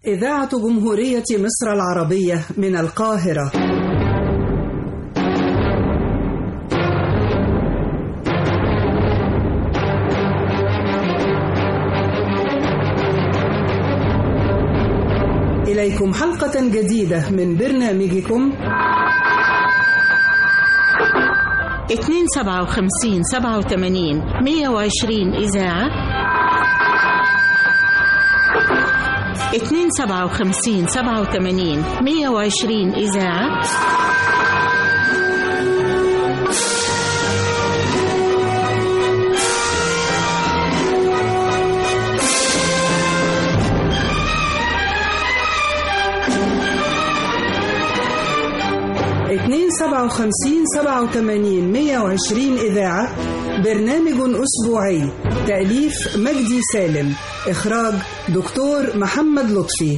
إذاعة جمهورية مصر العربية من القاهرة إليكم حلقة جديدة من برنامجكم 257 87 120 إذاعة 257 87 120 إذاعة اتنين سبعة وخمسين سبعة وتمانين مية وعشرين إذاعة برنامج أسبوعي تأليف مجدي سالم إخراج دكتور محمد لطفي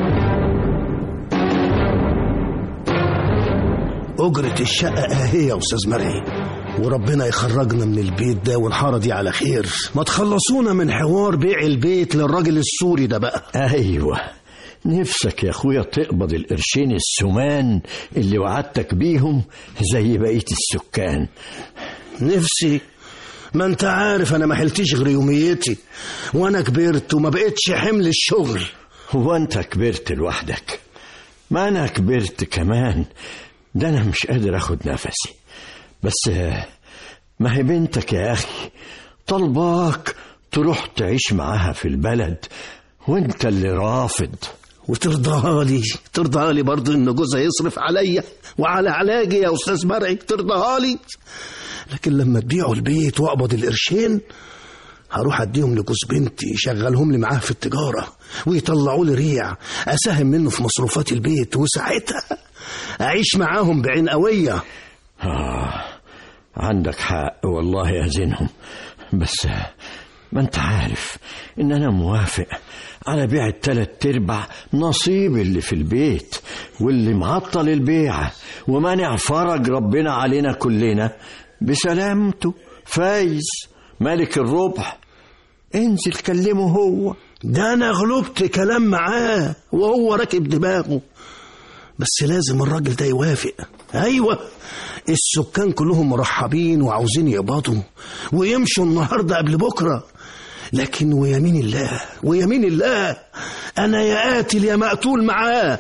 أجرة الشقة أهي يا أستاذ مرعي وربنا يخرجنا من البيت ده والحارة دي على خير ما تخلصونا من حوار بيع البيت للراجل السوري ده بقى ايوه نفسك يا اخويا تقبض القرشين السمان اللي وعدتك بيهم زي بقيه السكان نفسي ما انت عارف انا ما حلتش غير يوميتي وانا كبرت وما بقتش حمل الشغل هو انت كبرت لوحدك ما انا كبرت كمان ده انا مش قادر اخد نفسي بس آه، ما هي بنتك يا اخي طلباك تروح تعيش معاها في البلد وانت اللي رافض وترضاها لي ترضاها لي برضه ان جوزها يصرف عليا وعلى علاجي يا استاذ مرعي ترضاها لي لكن لما تبيعوا البيت واقبض القرشين هروح اديهم لجوز بنتي يشغلهم لي معاه في التجاره ويطلعوا لي ريع اساهم منه في مصروفات البيت وساعتها اعيش معاهم بعين قويه آه عندك حق والله يزنهم بس آه، ما انت عارف ان انا موافق على بيع التلات ارباع نصيب اللي في البيت واللي معطل البيعة ومانع فرج ربنا علينا كلنا بسلامته فايز ملك الربح انزل كلمه هو ده انا غلبت كلام معاه وهو راكب دماغه بس لازم الراجل ده يوافق ايوه السكان كلهم مرحبين وعاوزين يقبضوا ويمشوا النهارده قبل بكره لكن ويمين الله ويمين الله انا يا قاتل يا مقتول معاه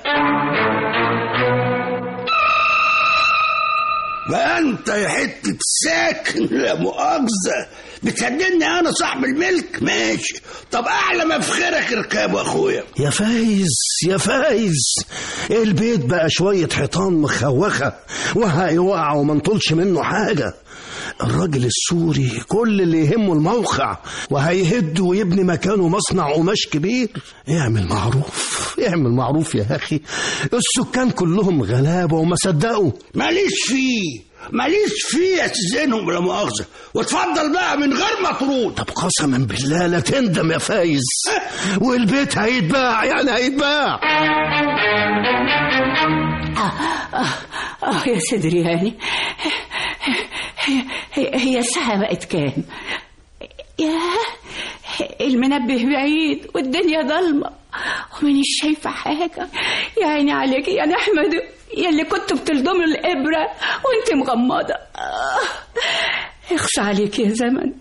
بقى انت يا حتة ساكن لا مؤاخذة بتهددني انا صاحب الملك ماشي طب اعلى ما في خيرك اركبه اخويا يا فايز يا فايز البيت بقى شوية حيطان مخوخة وهيوقع وما نطولش منه حاجة الراجل السوري كل اللي يهمه الموقع وهيهد ويبني مكانه مصنع قماش كبير اعمل معروف اعمل معروف يا اخي السكان كلهم غلابة وما صدقوا ماليش فيه ماليش فيه يا سيزينهم لا مؤاخذة واتفضل بقى من غير ما ترود طب قسما بالله لا تندم يا فايز والبيت هيتباع يعني هيتباع اه يا صدري يعني هي, هي, هي الساعة بقت كام؟ ياه المنبه بعيد والدنيا ضلمة ومانيش شايفة حاجة يا عيني عليك يا نحمد يا اللي كنت بتلضم الإبرة وانت مغمضة آه، اخصى عليك يا زمن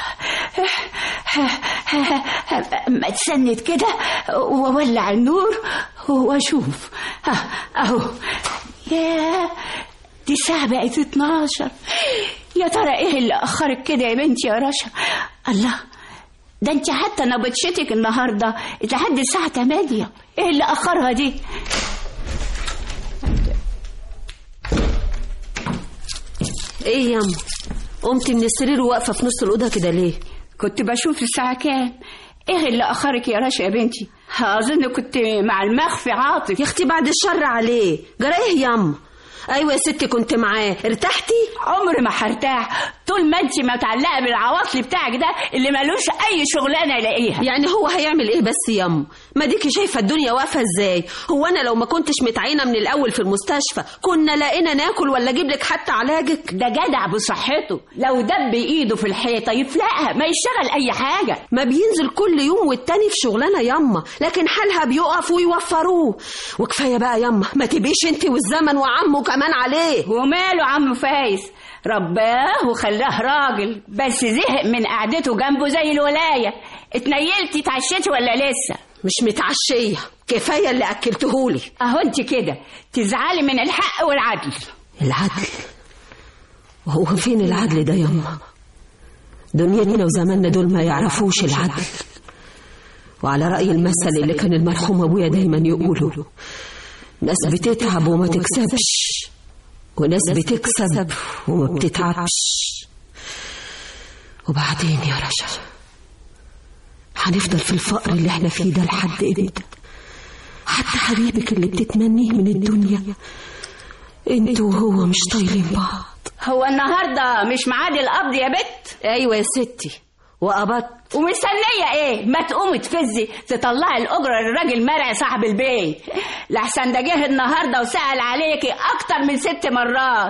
ما تسند كده وولع النور واشوف ها، اهو ياه دي الساعة بقت 12 يا ترى ايه اللي اخرك كده يا بنتي يا رشا الله ده انت حتى نبطشتك النهارده لحد الساعة 8 ايه اللي اخرها دي ايه ياما قمتي من السرير وواقفه في نص الاوضه كده ليه كنت بشوف الساعة كام ايه اللي اخرك يا رشا يا بنتي اظن كنت مع المخفي عاطف يا اختي بعد الشر عليه جرى ايه ياما ايوه يا ستي كنت معاه ارتحتي عمري ما هرتاح طول ما انت متعلقه بالعواطل بتاعك ده اللي ملوش اي شغلانه يلاقيها يعني هو هيعمل ايه بس ياما ما ديكي شايفه الدنيا واقفه ازاي هو انا لو ما كنتش متعينه من الاول في المستشفى كنا لقينا ناكل ولا اجيب لك حتى علاجك ده جدع بصحته لو دب ايده في الحيطه يفلقها ما يشتغل اي حاجه ما بينزل كل يوم والتاني في شغلانه ياما لكن حالها بيقف ويوفروه وكفايه بقى ياما ما تبقيش انت والزمن وعمه كمان عليه وماله عم فايز رباه وخلاه راجل بس زهق من قعدته جنبه زي الولايه اتنيلتي اتعشيتي ولا لسه مش متعشيه كفايه اللي اكلتهولي اهو انت كده تزعلي من الحق والعدل العدل وهو فين العدل ده ياما دنيتنا وزماننا دول ما يعرفوش العدل وعلى رأي المثل اللي كان المرحوم أبويا دايما يقوله ناس بتتعب وما تكسبش وناس بتكسب وما بتتعبش وبعدين يا رشا هنفضل في الفقر اللي احنا فيه ده لحد امتى حتى حبيبك اللي بتتمنيه من الدنيا انتوا وهو مش طايلين بعض هو النهارده مش ميعاد القبض يا بت ايوه يا ستي وقبضت ومستنيه ايه ما تقومي تفزي تطلعي الاجره للراجل مرعي صاحب البيت لحسن ده جه النهارده وسال عليكي اكتر من ست مرات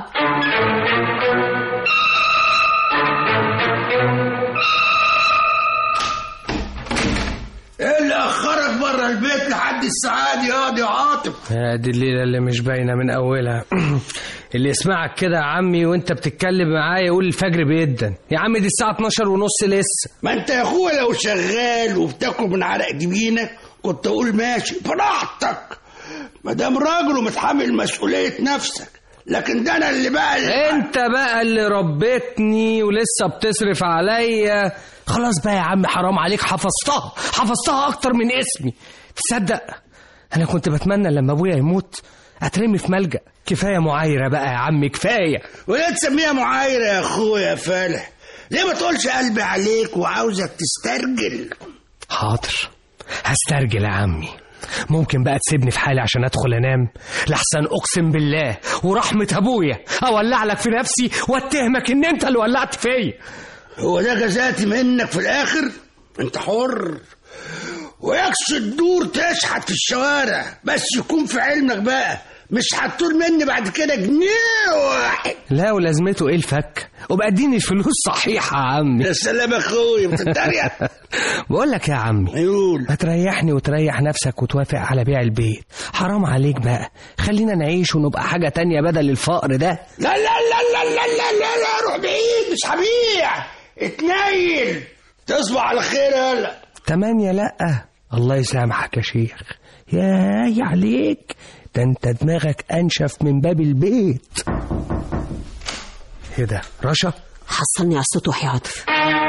ايه اللي اخرك بره البيت لحد الساعه دي يا دي عاطف دي الليلة اللي مش باينة من أولها اللي يسمعك كده يا عمي وانت بتتكلم معايا يقول الفجر بيدن يا عمي دي الساعة 12 ونص لسه ما انت يا اخويا لو شغال وبتاكل من عرق جبينك كنت اقول ماشي براحتك ما دام راجل ومتحمل مسؤوليه نفسك لكن ده انا اللي بقى اللي انت بقى اللي ربيتني ولسه بتصرف عليا خلاص بقى يا عم حرام عليك حفظتها حفظتها اكتر من اسمي تصدق انا كنت بتمنى لما ابويا يموت اترمي في ملجأ كفايه معايره بقى يا عم كفايه وليه تسميها معايره يا اخويا يا فالح ليه ما تقولش قلبي عليك وعاوزك تسترجل حاضر هسترجل يا عمي ممكن بقى تسيبني في حالي عشان ادخل انام لحسن اقسم بالله ورحمه ابويا اولع لك في نفسي واتهمك ان انت اللي ولعت فيا هو ده جزاتي منك في الاخر انت حر ويكسر الدور تشحت في الشوارع بس يكون في علمك بقى مش هتطول مني بعد كده جنيه واحد لا ولازمته ايه الفك وبقى اديني الفلوس صحيحه يا عمي يا سلام يا اخويا بتتريق بقول لك يا عمي يقول ما تريحني وتريح نفسك وتوافق على بيع البيت حرام عليك بقى خلينا نعيش ونبقى حاجة تانية بدل الفقر ده لا لا لا لا لا لا لا لا روح بعيد مش هبيع اتنيل تصبح على خير يلا تمانية لأ الله يسامحك يا شيخ ياي عليك ده انت دماغك انشف من باب البيت ايه ده رشا حصلني على السطوح يا عاطف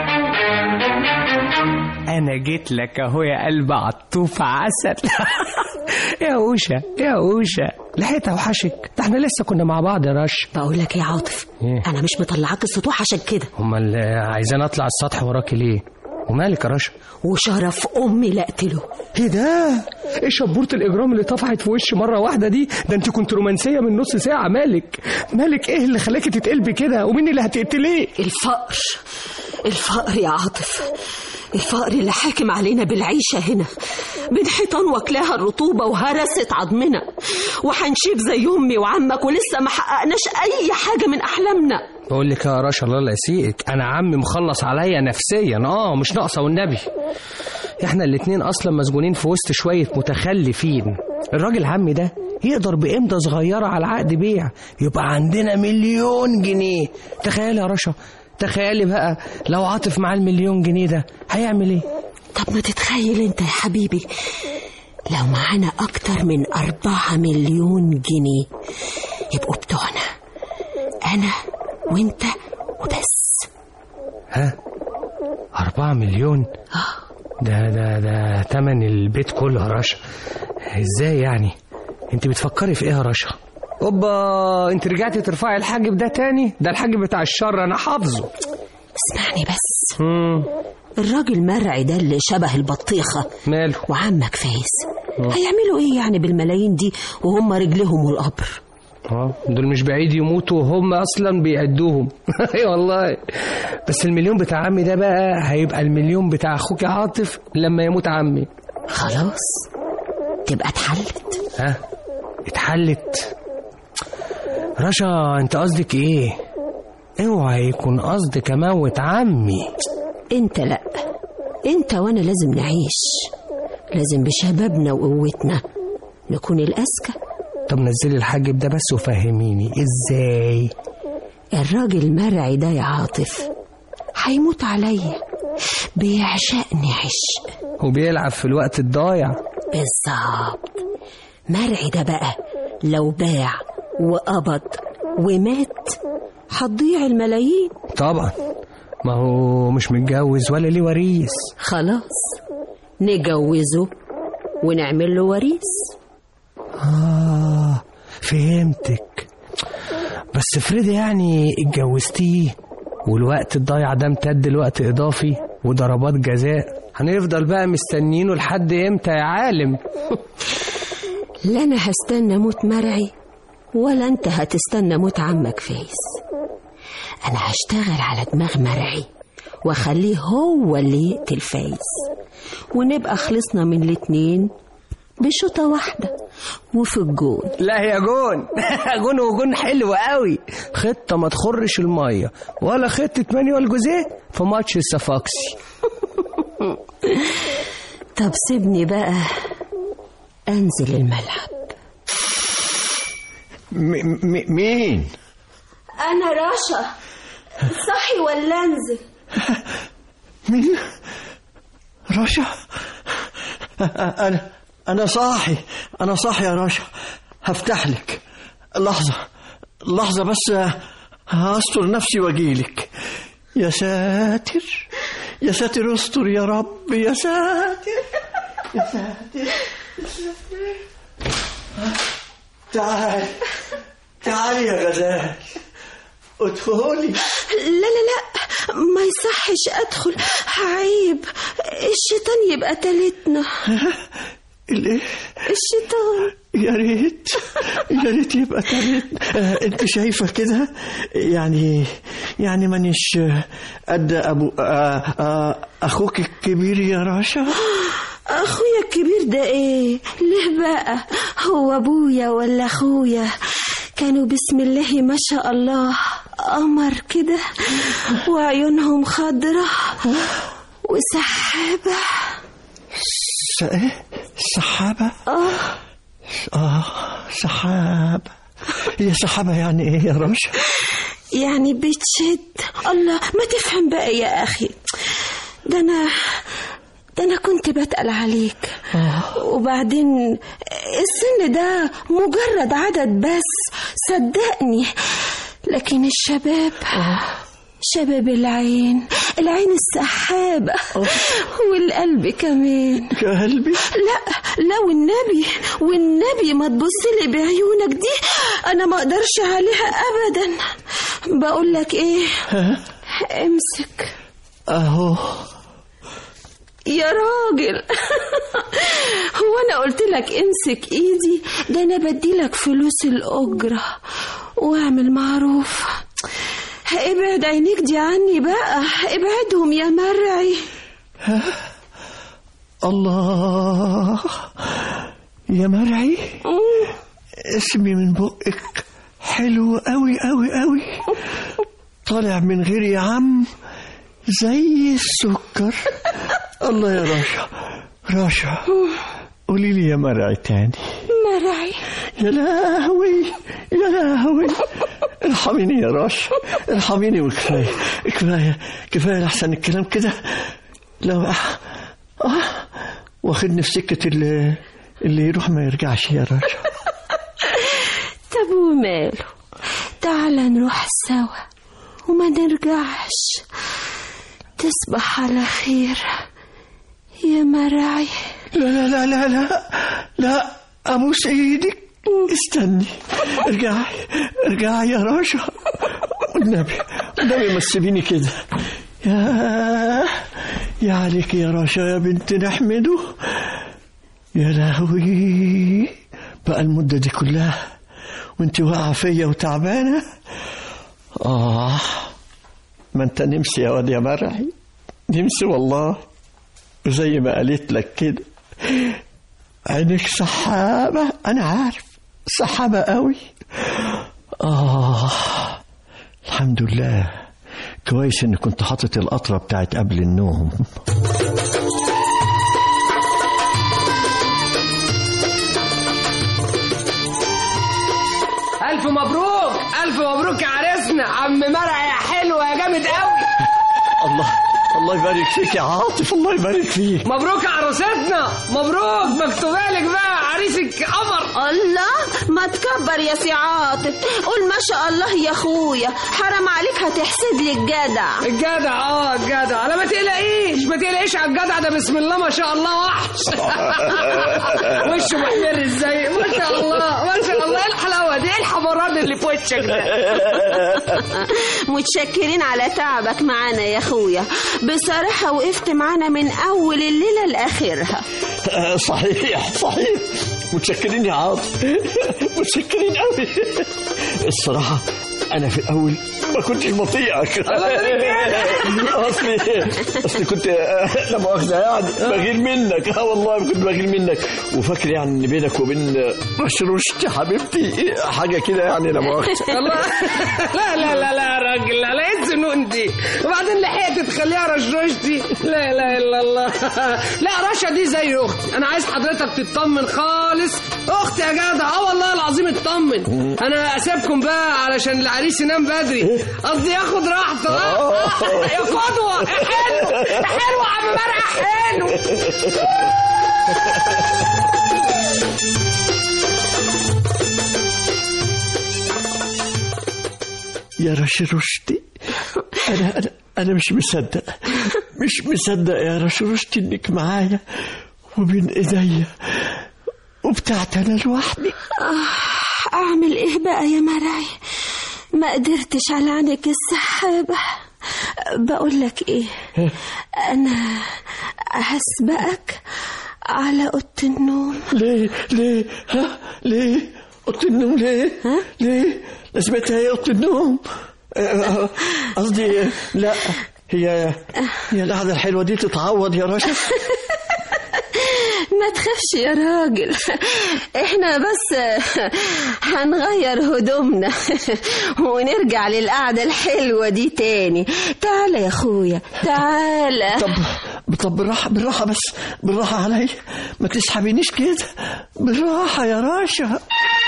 انا جيت لك اهو يا قلب عطوف عسل يا اوشا يا اوشا لحقت اوحشك ده احنا لسه كنا مع بعض يا رش بقول لك إيه يا عاطف إيه؟ انا مش مطلعاك السطوح عشان كده امال عايزين اطلع السطح وراكي ليه ومالك يا رشا وشرف امي لا اقتله ايه ده ايه شبورة الاجرام اللي طفحت في وشي مره واحده دي ده انت كنت رومانسيه من نص ساعه مالك مالك ايه اللي خلاكي تتقلبي كده ومين اللي هتقتليه الفقر الفقر يا عاطف الفقر اللي حاكم علينا بالعيشة هنا من حيطان واكلاها الرطوبة وهرست عظمنا وحنشيب زي أمي وعمك ولسه ما حققناش أي حاجة من أحلامنا بقول لك يا رشا الله لا يسيئك انا عمي مخلص عليا نفسيا اه مش ناقصه والنبي احنا الاتنين اصلا مسجونين في وسط شويه متخلفين الراجل عمي ده يقدر بإمضة صغيرة على عقد بيع يبقى عندنا مليون جنيه تخيل يا رشا تخيلي بقى لو عاطف معاه المليون جنيه ده هيعمل ايه طب ما تتخيل انت يا حبيبي لو معانا أكتر من أربعة مليون جنيه يبقوا بتوعنا أنا وأنت وبس ها أربعة مليون ده ده ده تمن البيت كله يا رشا ازاي يعني انت بتفكري في ايه يا رشا اوبا انت رجعتي ترفعي الحاجب ده تاني ده الحاجب بتاع الشر انا حافظه اسمعني بس مم. الراجل مرعي ده اللي شبه البطيخة ماله وعمك فايز هيعملوا ايه يعني بالملايين دي وهم رجلهم والقبر اه دول مش بعيد يموتوا وهم اصلا بيعدوهم اي والله بس المليون بتاع عمي ده بقى هيبقى المليون بتاع اخوك عاطف لما يموت عمي خلاص تبقى اتحلت ها اتحلت رشا انت قصدك ايه اوعى يكون قصدك اموت عمي انت لا انت وانا لازم نعيش لازم بشبابنا وقوتنا نكون الأذكى طب نزلي الحاجب ده بس وفهميني ازاي الراجل مرعي ده يا عاطف هيموت عليا بيعشقني عشق وبيلعب في الوقت الضايع بالظبط مرعي ده بقى لو باع وقبض ومات هتضيع الملايين طبعا ما هو مش متجوز ولا ليه وريث خلاص نجوزه ونعمل له وريث آه فهمتك بس افرضي يعني اتجوزتيه والوقت الضايع ده امتد لوقت إضافي وضربات جزاء هنفضل بقى مستنينه لحد امتى يا عالم لا أنا هستنى موت مرعي ولا أنت هتستنى موت عمك فايز أنا هشتغل على دماغ مرعي وأخليه هو اللي يقتل فايز ونبقى خلصنا من الاتنين بشوطة واحدة وفي الجون لا يا جون جون وجون حلو قوي خطة ما تخرش المية ولا خطة مانويل جوزيه في ماتش الصفاقسي طب سيبني بقى أنزل الملعب م- م- مين أنا رشا صحي ولا أنزل مين رشا انا انا صاحي انا صاحي يا رشا هفتح لك لحظه لحظه بس هستر نفسي واجيلك يا ساتر يا ساتر استر يا رب يا ساتر يا ساتر يا ساتر تعال تعال يا غزال ادخلي لا لا لا ما يصحش أدخل عيب الشيطان يبقى تالتنا الايه الشيطان يا ريت يا ريت يبقى تالت آه، انت شايفه كده يعني يعني مانيش قد ابو آه، آه، اخوك الكبير يا رشا أخويا الكبير ده إيه ليه بقى هو أبويا ولا أخويا كانوا بسم الله ما شاء الله قمر كده وعيونهم خضرة وسحابة س- ايه سحابه آه اه سحابه هي سحابه يعني ايه يا رشا يعني بتشد الله ما تفهم بقى يا أخي ده أنا ده أنا كنت بتقل عليك وبعدين السن ده مجرد عدد بس صدقني لكن الشباب شباب العين العين السحابة والقلب كمان قلبي لا لا والنبي والنبي ما تبص لي بعيونك دي انا ما اقدرش عليها ابدا بقول لك ايه امسك اهو يا راجل هو انا قلت لك امسك ايدي ده انا بديلك فلوس الاجره واعمل معروف ابعد عينيك دي عني بقى ابعدهم يا مرعي الله يا مرعي اسمي من بقك حلو قوي قوي قوي طالع من غير يا عم زي السكر الله يا رشا رشا قولي لي يا مرعي تاني مرعي يا لهوي يا لهوي ارحميني يا رشا ارحميني وكفايه كفايه كفايه لحسن الكلام كده لو آه واخدني في سكه اللي اللي يروح ما يرجعش يا رشا طب وماله تعال نروح سوا وما نرجعش تصبح على خير يا مرعي لا لا لا لا لا لا ابوس ايدك استني ارجعي ارجعي يا رشا والنبي والنبي ما تسيبيني كده يا يا عليك يا رشا يا بنت نحمده يا لهوي بقى المدة دي كلها وانت واقعة فيا وتعبانة آه ما انت نمسي يا واد يا مرعي نمسي والله وزي ما قالت لك كده عينك سحابة أنا عارف سحابة قوي آه الحمد لله كويس إني كنت حاطط القطرة بتاعت قبل النوم ألف مبروك ألف مبروك يا عريسنا عم مرع يا حلو يا جامد قوي الله الله يبارك فيك يا عاطف الله يبارك فيك مبروك يا عروستنا مبروك مكتوبة لك بقى عريسك قمر الله ما تكبر يا سي عاطف قول ما شاء الله يا اخويا حرام عليك هتحسد لي الجدع الجدع اه الجدع لا ما تقلقيش ما تقلقيش على الجدع ده بسم الله ما شاء الله وحش وشه محمر ازاي ما شاء الله ما شاء الله ايه الحلاوه دي ايه الحمران اللي في وشك ده متشكرين على تعبك معانا يا اخويا بصراحة وقفت معانا من أول الليلة لآخرها آه، صحيح صحيح متشكرين يا عاطف متشكرين قوي الصراحة أنا في الأول ما كنتش بطيئك أصلي أصلي كنت آه، لا مؤاخذة يعني بغير منك اه والله كنت بغير منك وفاكر يعني إن بينك وبين رشرشتي حبيبتي حاجة كده يعني لا مؤاخذة الله لا لا لا لا يا راجل لا ايه الزنون دي وبعدين لحقت تخليها رشرشتي لا لا الا الله لا رشا دي زي اختي انا عايز حضرتك تطمن خالص اختي يا جدع اه والله العظيم اطمن انا اسيبكم بقى علشان العريس ينام بدري قصدي ياخد راحته آه. يا قدوه يا حلو يا حلو يا عم مرعى حلو يا رشرشتي أنا أنا أنا مش مصدق مش مصدق يا رشرشتي إنك معايا وبين إيديا وبتاعت أنا لوحدي أعمل إيه بقى يا مرعي ما قدرتش على عنك السحابة بقول لك إيه أنا هسبقك على أوضة النوم ليه ليه ها ليه أوضة النوم ليه ها؟ ليه لازمتها هي أوضة النوم آه، قصدي آه، لا هي هي القعدة الحلوة دي تتعوض يا رشا ما تخافش يا راجل احنا بس هنغير هدومنا ونرجع للقعدة الحلوة دي تاني تعالى يا اخويا تعالى طب طب بالراحة بالراحة بس بالراحة علي ما تسحبينيش كده بالراحة يا راشا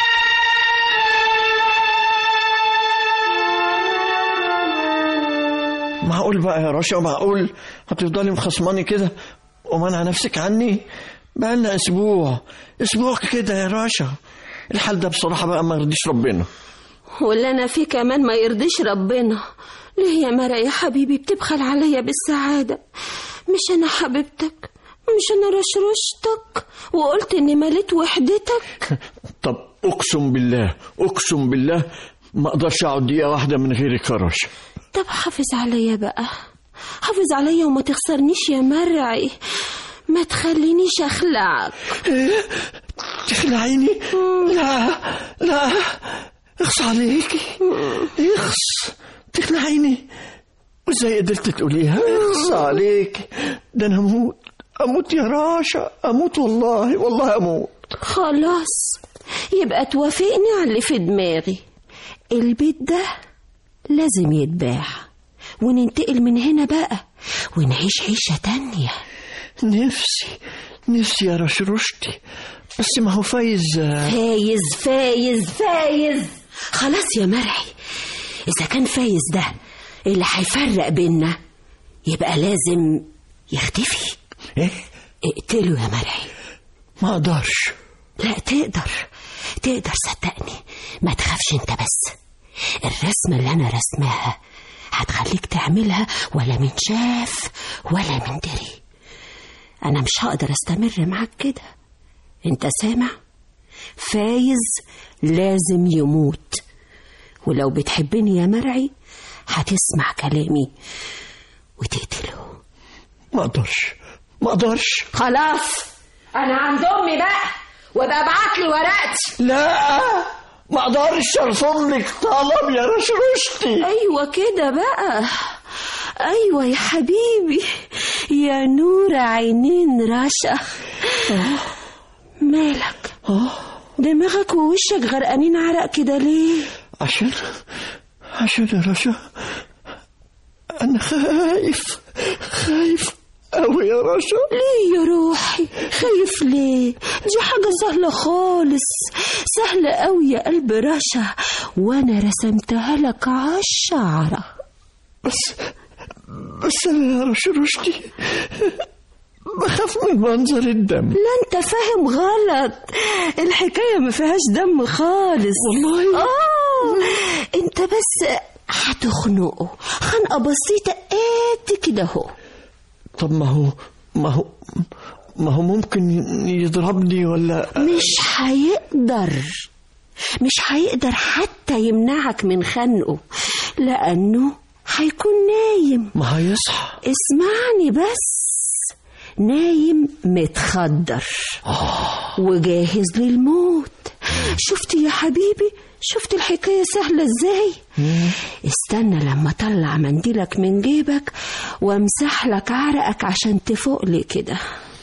معقول بقى يا راشا معقول هتفضلي مخصماني كده ومنع نفسك عني بقالنا اسبوع اسبوع كده يا راشا الحال ده بصراحة بقى ما يرضيش ربنا واللي انا فيه كمان ما يرضيش ربنا ليه يا مرا يا حبيبي بتبخل عليا بالسعادة مش انا حبيبتك مش انا رشرشتك وقلت اني مليت وحدتك طب اقسم بالله اقسم بالله ما اقدرش اقعد دقيقة واحدة من غيرك يا راشا طب حافظ عليا بقى حافظ عليا وما تخسرنيش يا مرعي ما تخلينيش اخلعك تخلعيني لا لا اخص عليكي اخص تخلعيني وازاي قدرت تقوليها اخص عليكي ده انا اموت اموت يا راشا اموت والله والله اموت خلاص يبقى توافقني على اللي في دماغي البيت ده لازم يتباع وننتقل من هنا بقى ونعيش عيشة تانية نفسي نفسي يا رشرشتي بس ما هو فايز فايز فايز فايز خلاص يا مرعي إذا كان فايز ده اللي هيفرق بينا يبقى لازم يختفي ايه اقتله يا مرعي ما اقدرش لا تقدر تقدر صدقني ما تخافش انت بس الرسمة اللي أنا رسماها هتخليك تعملها ولا من شاف ولا من دري أنا مش هقدر أستمر معاك كده أنت سامع فايز لازم يموت ولو بتحبني يا مرعي هتسمع كلامي وتقتله ما اقدرش ما اقدرش خلاص أنا عند أمي بقى وابقى ابعت لي ورقتي لا ما اقدرش ارفض لك طلب يا رشرشتي ايوه كده بقى ايوه يا حبيبي يا نور عينين رشا مالك دماغك ووشك غرقانين عرق كده ليه عشان عشان يا رشا أنا خايف خايف أوي يا رشا ليه يا روحي خايف ليه دي حاجة سهلة خالص سهلة قوي يا قلب رشا وانا رسمتها لك عالشعرة بس بس أنا يا رشا رشدي بخاف من منظر الدم لا انت فاهم غلط الحكاية ما فيهاش دم خالص والله اه انت بس هتخنقه خنقة بسيطة قد كده اهو طب ما هو ما هو ما هو ممكن يضربني ولا مش هيقدر مش هيقدر حتى يمنعك من خنقه لأنه هيكون نايم ما هيصحى اسمعني بس نايم متخدر وجاهز للموت شفت يا حبيبي شفت الحكاية سهلة ازاي استنى لما اطلع منديلك من جيبك وامسح لك عرقك عشان تفوق لي كده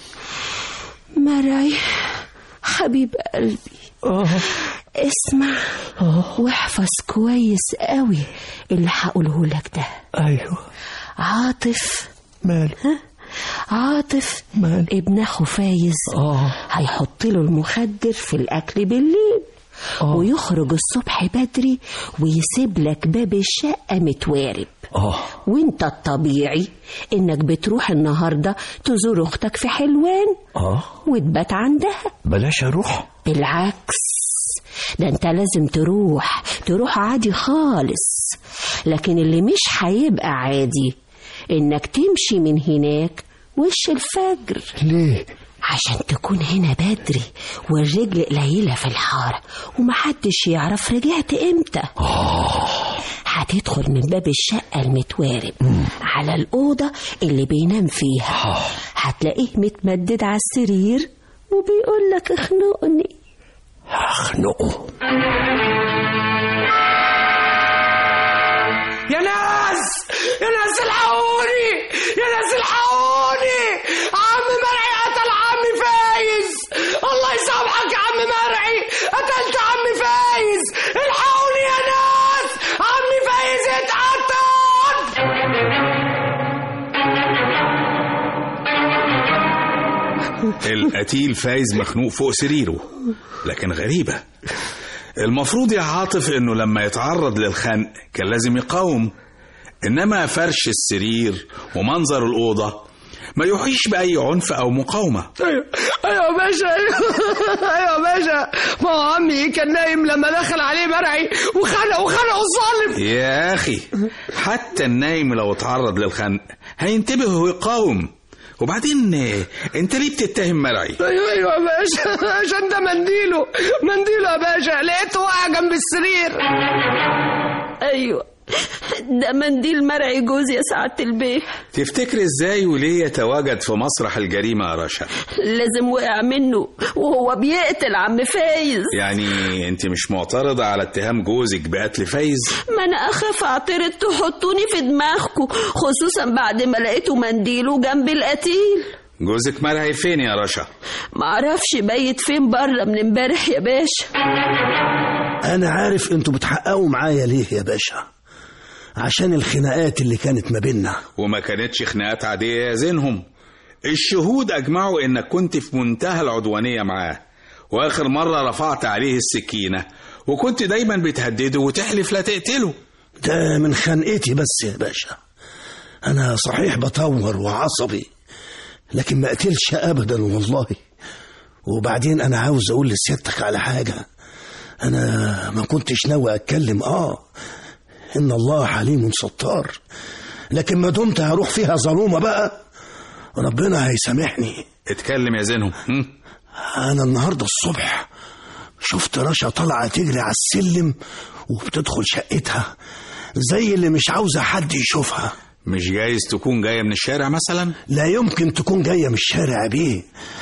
مرعي حبيب قلبي اه اسمع واحفظ كويس قوي اللي هقوله لك ده ايوه عاطف مال ها عاطف مال ابن اخو فايز اه هيحط له المخدر في الاكل بالليل آه. ويخرج الصبح بدري ويسيب لك باب الشقه متوارب اه وانت الطبيعي انك بتروح النهارده تزور اختك في حلوان اه وتبات عندها بلاش اروح بالعكس ده انت لازم تروح تروح عادي خالص لكن اللي مش هيبقى عادي انك تمشي من هناك وش الفجر ليه عشان تكون هنا بدري والرجل قليلة في الحارة ومحدش يعرف رجعت امتى هتدخل من باب الشقة المتوارب على الأوضة اللي بينام فيها هتلاقيه متمدد على السرير وبيقول لك اخنقني هخنقه يا ناس يا ناس الحقوني يا ناس الحقوني عم مرعي قتل عم فايز الله يسامحك يا عم مرعي قتلت عم فايز الحقوني يا ناس عم فايز اتقتل القتيل فايز مخنوق فوق سريره لكن غريبة المفروض يا عاطف انه لما يتعرض للخنق كان لازم يقاوم انما فرش السرير ومنظر الأوضة ما يوحيش بأي عنف أو مقاومة ايوه ايوه يا باشا ايوه ايوه يا باشا ما هو عمي كان نايم لما دخل عليه مرعي وخنق وخنق الظالم يا أخي حتى النايم لو اتعرض للخنق هينتبه ويقاوم وبعدين آه، انت ليه بتتهم مرعي ايوه ايوه يا باشا عشان ده منديله منديله يا باشا لقيته واقع جنب السرير ايوه ده منديل مرعي جوزي يا سعادة البيه تفتكر ازاي وليه يتواجد في مسرح الجريمة يا رشا لازم وقع منه وهو بيقتل عم فايز يعني انت مش معترضة على اتهام جوزك بقتل فايز ما انا اخاف اعترض تحطوني في دماغكم خصوصا بعد ما لقيته منديله جنب القتيل جوزك مرعي فين يا رشا معرفش بيت فين بره من امبارح يا باشا أنا عارف أنتوا بتحققوا معايا ليه يا باشا عشان الخناقات اللي كانت ما بيننا وما كانتش خناقات عادية يا زينهم الشهود أجمعوا إنك كنت في منتهى العدوانية معاه وآخر مرة رفعت عليه السكينة وكنت دايما بتهدده وتحلف لا تقتله ده من خنقتي بس يا باشا أنا صحيح بطور وعصبي لكن ما قتلش أبدا والله وبعدين أنا عاوز أقول لسيادتك على حاجة أنا ما كنتش ناوي أتكلم آه إن الله حليم ستار لكن ما دمت هروح فيها ظلومة بقى ربنا هيسامحني اتكلم يا زينهم هم؟ أنا النهاردة الصبح شفت رشا طالعة تجري على السلم وبتدخل شقتها زي اللي مش عاوزة حد يشوفها مش جايز تكون جاية من الشارع مثلا لا يمكن تكون جاية من الشارع بيه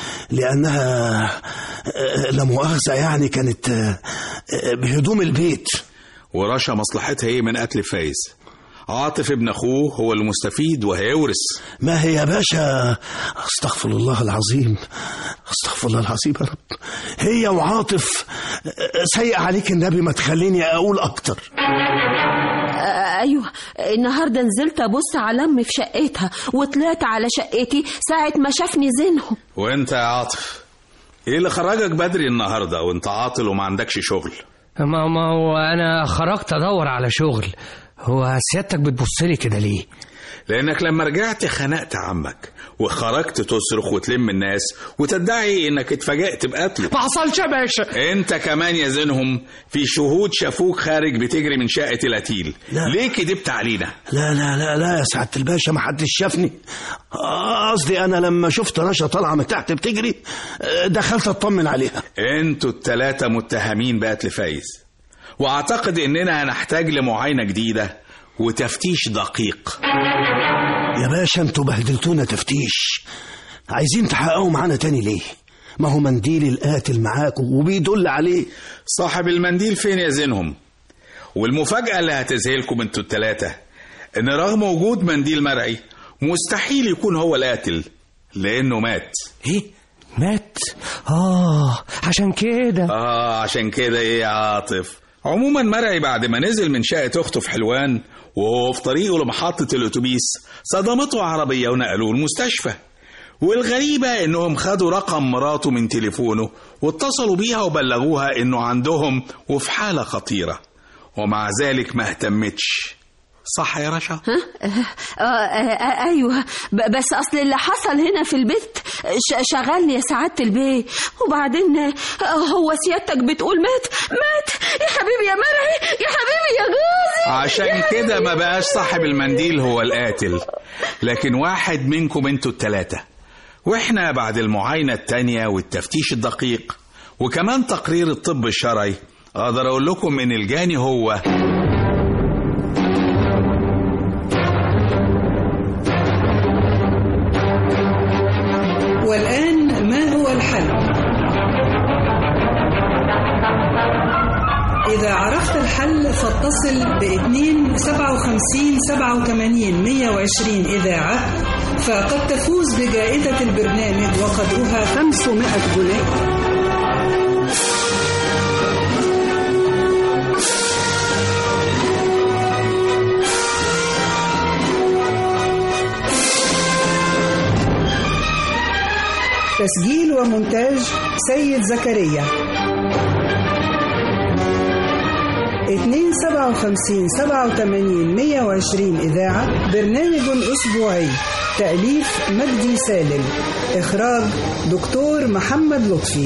لأنها آه، لا مؤاخذة يعني كانت آه، آه، بهدوم البيت ورشا مصلحتها ايه من قتل فايز عاطف ابن اخوه هو المستفيد وهيورث ما هي يا باشا استغفر الله العظيم استغفر الله العظيم يا رب هي وعاطف سيء عليك النبي ما تخليني اقول اكتر آه، ايوه النهارده نزلت ابص على امي في شقتها وطلعت على شقتي ساعه ما شافني زينهم وانت يا عاطف ايه اللي خرجك بدري النهارده وانت عاطل وما عندكش شغل ما ما هو انا خرجت ادور على شغل هو سيادتك بتبص لي كده ليه لانك لما رجعت خنقت عمك وخرجت تصرخ وتلم الناس وتدعي انك اتفاجئت بقتله ما حصلش يا باشا انت كمان يا زينهم في شهود شافوك خارج بتجري من شقه القتيل لا. ليه كدبت علينا لا لا لا لا يا سعادة الباشا ما حدش شافني آه، قصدي انا لما شفت رشا طالعه من تحت بتجري آه، دخلت اطمن عليها انتوا التلاتة متهمين بقتل فايز واعتقد اننا هنحتاج لمعاينة جديدة وتفتيش دقيق يا باشا انتوا بهدلتونا تفتيش عايزين تحققوا معانا تاني ليه ما هو منديل القاتل معاكم وبيدل عليه صاحب المنديل فين يا زينهم والمفاجأة اللي هتذهلكم انتوا التلاتة ان رغم وجود منديل مرعي مستحيل يكون هو القاتل لانه مات ايه مات اه عشان كده اه عشان كده ايه يا عاطف عموما مرعي بعد ما نزل من شقة اخته في حلوان وهو في طريقه لمحطة الاتوبيس صدمته عربية ونقلوه المستشفى والغريبة انهم خدوا رقم مراته من تليفونه واتصلوا بيها وبلغوها انه عندهم وفي حالة خطيرة ومع ذلك ما اهتمتش صح يا رشا؟ ها؟ آه آه آه ايوه ب- بس اصل اللي حصل هنا في البيت ش- شغلني يا سعاده البيه وبعدين آه، هو سيادتك بتقول مات مات يا حبيبي يا مرعي يا حبيبي يا جوزي عشان كده ما بقاش صاحب المنديل هو القاتل لكن واحد منكم انتوا التلاتة واحنا بعد المعاينة التانية والتفتيش الدقيق وكمان تقرير الطب الشرعي اقدر اقول لكم ان الجاني هو والآن ما هو الحل؟ إذا عرفت الحل فاتصل ب 2 57 87 120 إذاعة فقد تفوز بجائزة البرنامج وقدرها 500 جنيه تسجيل ومونتاج سيد زكريا 257 87 120 إذاعة برنامج أسبوعي تأليف مجدي سالم إخراج دكتور محمد لطفي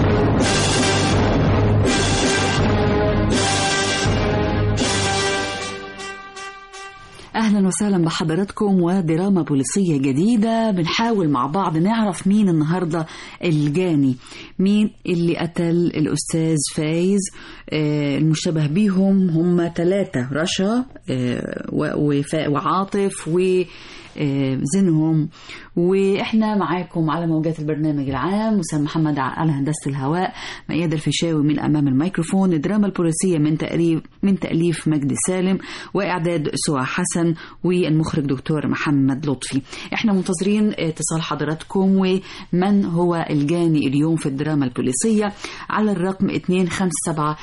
اهلا وسهلا بحضراتكم ودراما بوليسيه جديده بنحاول مع بعض نعرف مين النهارده الجاني مين اللي قتل الاستاذ فايز آه، المشتبه بيهم هم ثلاثه رشا آه، و- وفا- وعاطف و آه، زينهم واحنا معاكم على موجات البرنامج العام وسام محمد على هندسه الهواء ميادة الفيشاوي من امام الميكروفون الدراما البوليسيه من تأليف من تاليف مجدي سالم واعداد سوى حسن والمخرج دكتور محمد لطفي احنا منتظرين اتصال حضراتكم ومن هو الجاني اليوم في الدراما البوليسيه على الرقم 257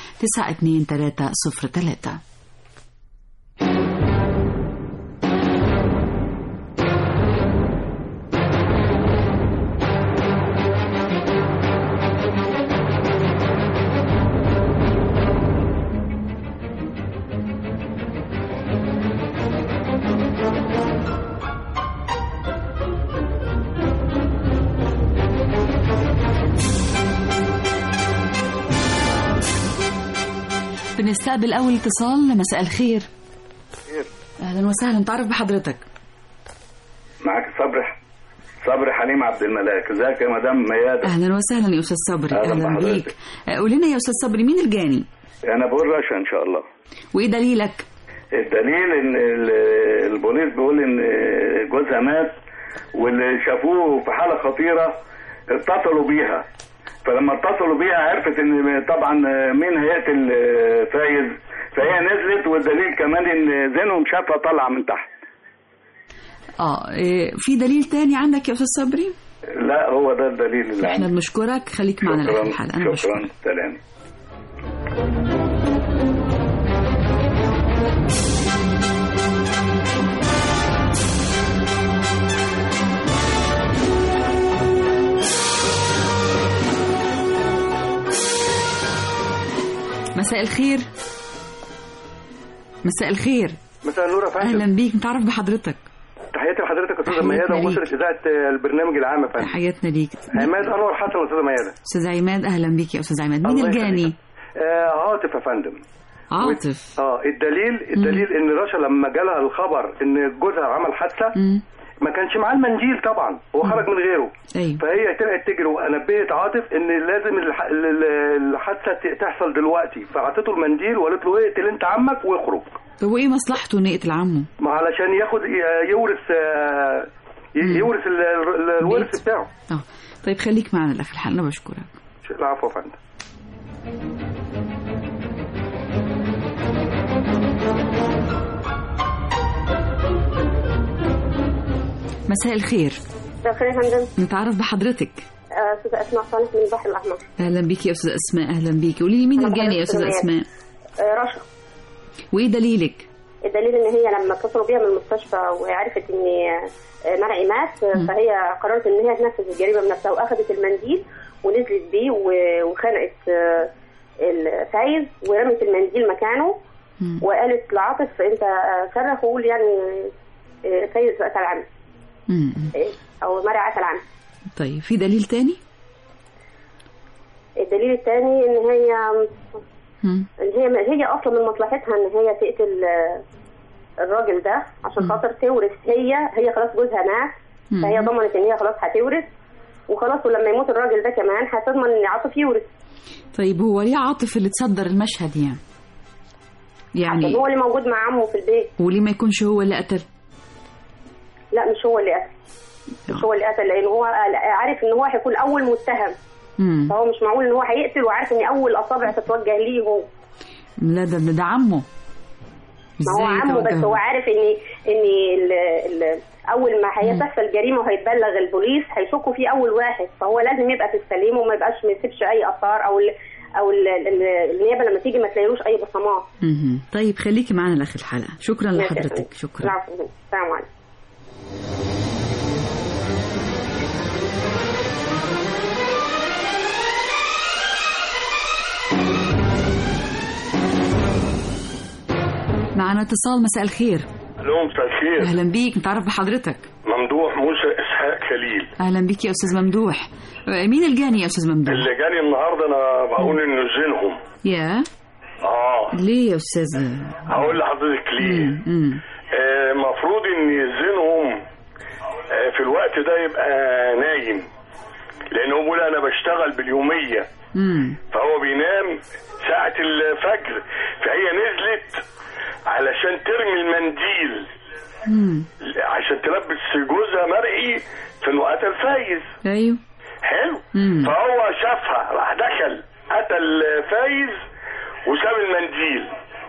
92303 بنستقبل اول اتصال مساء الخير اهلا وسهلا تعرف بحضرتك معاك صبري صبري حليم عبد الملاك ازيك يا مدام ميادة اهلا وسهلا يا استاذ صبري أهلا اهلا بحضرتك. بيك آه، قول لنا يا استاذ صبري مين الجاني انا بقول رشا ان شاء الله وايه دليلك الدليل ان ال- البوليس بيقول ان جوزها مات واللي شافوه في حالة خطيرة اتصلوا بيها فلما اتصلوا بيها عرفت ان طبعا مين هيقتل فايز فهي نزلت والدليل كمان ان زينهم شافها طالعه من تحت اه إيه، في دليل تاني عندك يا استاذ صبري لا هو ده الدليل اللي احنا عندي بنشكرك خليك معنا لاخر الحلقه انا بشكرك شكرا سلام مساء الخير مساء الخير مساء النور يا فندم اهلا بيك نتعرف بحضرتك تحياتي لحضرتك يا استاذه تحياتنا ميادة ليك. ومشرف اذاعه البرنامج العام يا فندم حياتنا ليك عماد انور حسن استاذه ميادة استاذ عماد اهلا بيك يا استاذ عماد مين الله الجاني آه عاطف يا فندم عاطف اه الدليل الدليل ان رشا لما جالها الخبر ان جوزها عمل حادثه ما كانش معاه المنديل طبعا هو خرج من غيره أيوة. فهي طلعت تجري ونبهت عاطف ان لازم الح- ال- ال- الحادثه ت- تحصل دلوقتي فاعطته المنديل وقالت له اقتل انت عمك واخرج طب وايه مصلحته انه يقتل عمه ما علشان ياخد ي- يورث آه، ي- يورث ال- ال- الورث بتاعه اه طيب خليك معنا لاخر الحلقه انا بشكرك العفو يا فندم مساء الخير مساء الخير يا فندم نتعرف بحضرتك آه، استاذة اسماء صالح من البحر الاحمر اهلا بيك يا استاذ اسماء اهلا بيك قولي لي مين أنا الجاني يا بحضرتك استاذ سلميات. اسماء آه، رشا وايه دليلك الدليل ان هي لما اتصلوا بيها من المستشفى وهي عرفت ان آه، مرعي مات آه، فهي قررت ان هي تنفذ الجريمه بنفسها واخذت المنديل ونزلت بيه و- وخنقت آه، الفايز ورمت المنديل مكانه وقالت لعاطف انت آه، صرخ وقول يعني آه، فايز قتل عمي مم. آه، او مرعي قتل عمي طيب في دليل تاني الدليل الثاني ان هي مم. ان هي هي اصلا من مصلحتها ان هي تقتل آه، الراجل ده عشان خاطر تورث هي هي خلاص جوزها مات مم. فهي ضمنت ان هي خلاص هتورث وخلاص ولما يموت الراجل ده كمان هتضمن ان عاطف يورث طيب هو ليه عاطف اللي تصدر المشهد يعني عشان يعني هو اللي موجود مع عمه في البيت وليه ما يكونش هو اللي قتل لا مش هو اللي قتل مش هو اللي قتل لان هو عارف ان هو هيكون اول متهم مم. فهو مش معقول ان هو هيقتل وعارف ان اول اصابع تتوجه ليه هو لا ده ده, ده عمه ما هو إزاي عمه بس توجهه؟ هو عارف ان ان ال ال اول ما هيحصل جريمه وهيتبلغ البوليس هيشكوا فيه اول واحد فهو لازم يبقى في السليم وما يبقاش ما يسيبش اي اثار او ال او ال- ال- النيابه لما تيجي ما تلاقيلوش اي بصمات مهم. طيب خليكي معانا لاخر الحلقه شكرا ماشي يا لحضرتك فندم. شكرا العفو السلام عليكم معنا اتصال مساء الخير الو مساء الخير اهلا بيك نتعرف بحضرتك ممدوح موسى اسحاق خليل اهلا بيك يا استاذ ممدوح آه، مين الجاني يا استاذ ممدوح اللي جاني النهارده انا بقول انه زينهم يا اه ليه يا استاذ هقول لحضرتك ليه مم. آه، مفروض ان زينهم آه، في الوقت ده يبقى نايم لانه بيقول انا بشتغل باليوميه مم. فهو بينام ساعة الفجر فهي نزلت علشان ترمي المنديل مم. عشان تلبس جوزها مرئي في انه قتل فايز ايوه حلو مم. فهو شافها راح دخل قتل فايز وساب المنديل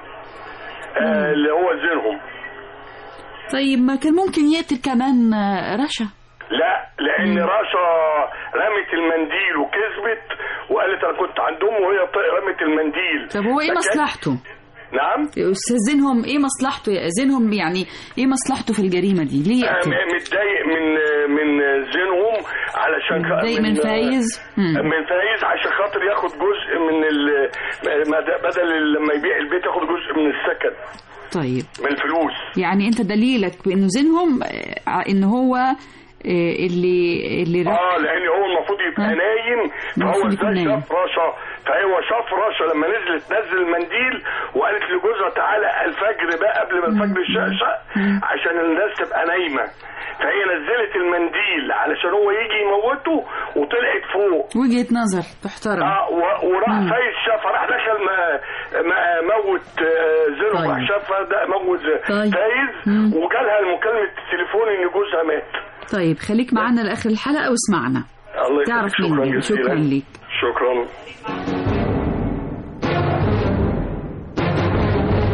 آه اللي هو زينهم طيب ما كان ممكن يقتل كمان آه، رشا لا لان رشا رمت المنديل وكذبت وقالت انا كنت عند امي وهي ط- رمت المنديل طب هو ايه فكان- مصلحته نعم استاذ زينهم ايه مصلحته يا زينهم يعني ايه مصلحته في الجريمه دي ليه آه، يقتل م- متضايق من من زينهم علشان خ- متضايق من فايز؟ مم. من فايز عشان خاطر ياخد جزء من ال مد- بدل لما يبيع البيت ياخد جزء من السكن طيب من الفلوس يعني انت دليلك بانه زينهم آه، ان هو آه، اللي اللي رك- اه لان هو المفروض يبقى ها؟ نايم فهو المفروض يكون ازاي نايم. شاف رشا فهو شاف رشا لما نزلت نزل المنديل وقالت لجوزها تعالى الفجر بقى قبل ما الفجر يشقشق عشان الناس تبقى نايمه فهي نزلت المنديل علشان هو يجي يموته وطلعت فوق وجهه نظر تحترم اه و- وراح مم. فايز شافها راح دخل ما ما موت آه، زينو طيب. راح شافها ده موت طيب. فايز مم. وجالها مكالمه التليفون ان جوزها مات طيب خليك معانا لاخر الحلقه واسمعنا الله تعرف يخليك مين شكرا جاي. جزيلا شكرا ليك شكرا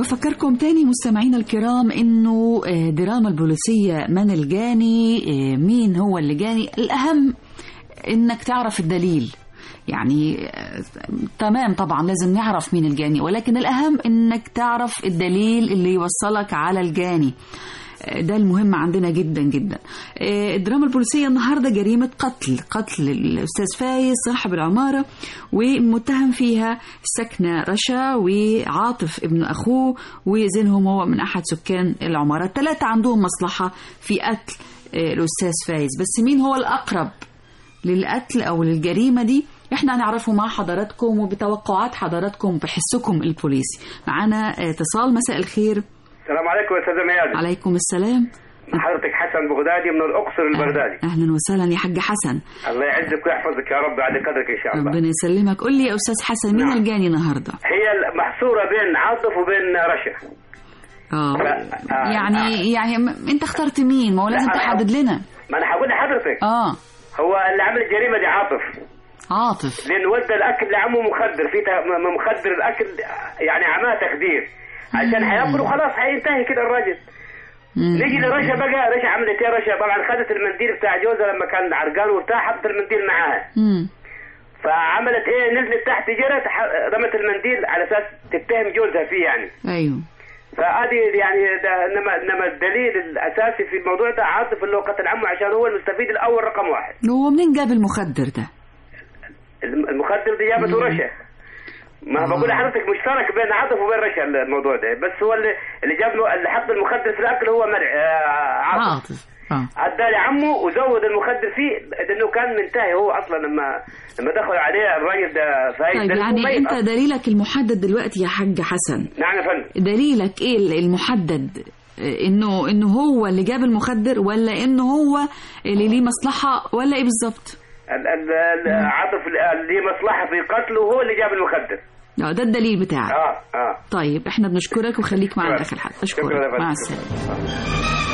بفكركم تاني مستمعينا الكرام انه آه، دراما البوليسية من الجاني آه، مين هو اللي جاني الاهم انك تعرف الدليل يعني آه، تمام طبعا لازم نعرف مين الجاني ولكن الاهم انك تعرف الدليل اللي يوصلك على الجاني آه، ده المهم عندنا جدا جدا آه، الدراما البوليسية النهاردة جريمة قتل قتل الأستاذ فايز صاحب العمارة ومتهم فيها سكنة رشا وعاطف ابن أخوه وزينهم هو من أحد سكان العمارة الثلاثة عندهم مصلحة في قتل آه، الأستاذ فايز بس مين هو الأقرب للقتل أو للجريمة دي احنا هنعرفه مع حضراتكم وبتوقعات حضراتكم بحسكم البوليسي معانا آه، اتصال مساء الخير السلام عليكم يا استاذه ميادة عليكم السلام حضرتك حسن بغدادي من الاقصر البغدادي اهلا وسهلا يا حاج حسن الله يعزك ويحفظك يا رب على قدرك ان شاء الله ربنا يسلمك قول لي يا استاذ حسن مين نعم. الجاني النهارده هي محصوره بين عاطف وبين رشا اه آه، يعني يعني م- انت اخترت مين ما هو لازم لا، أنا تحدد لنا ما انا هقول لحضرتك اه هو اللي عمل الجريمه دي عاطف عاطف لان ودى الاكل لعمه مخدر في ت- م- مخدر الاكل يعني عماه تخدير عشان هياكل وخلاص هينتهي كده الراجل نيجي لرشا بقى رشا عملت ايه رشا طبعا خدت المنديل بتاع جوزها لما كان عرقان وبتاع حطت المنديل معاها امم فعملت ايه نزلت تحت جرت ح- رمت المنديل على اساس تتهم جوزها فيه يعني ايوه فادي يعني ده انما انما الدليل الاساسي في الموضوع ده عاطف اللي هو قتل عمه عشان هو المستفيد الاول رقم واحد هو منين جاب المخدر ده الم- المخدر دي جابته رشا ما بقول لحضرتك مشترك بين عاطف وبين رشا الموضوع ده بس هو اللي اللي جاب له اللي حط المخدر في الاكل هو مرع آه، عاطف عاطف اه ادى لعمه وزود المخدر فيه لانه كان منتهي هو اصلا لما لما دخلوا عليه الراجل ده فايز طيب ده يعني ميت انت أصلاً. دليلك المحدد دلوقتي يا حاج حسن نعم يا فندم دليلك ايه المحدد آه، انه انه هو اللي جاب المخدر ولا انه هو اللي ليه مصلحة ولا ايه بالظبط ال- ال- ال- عاطف اللي مصلحه في قتله هو اللي جاب المخدر اه ده الدليل بتاعك اه اه طيب احنا بنشكرك وخليك معنا اخر حلقة شكراً يا اشكرك فندم. مع السلامة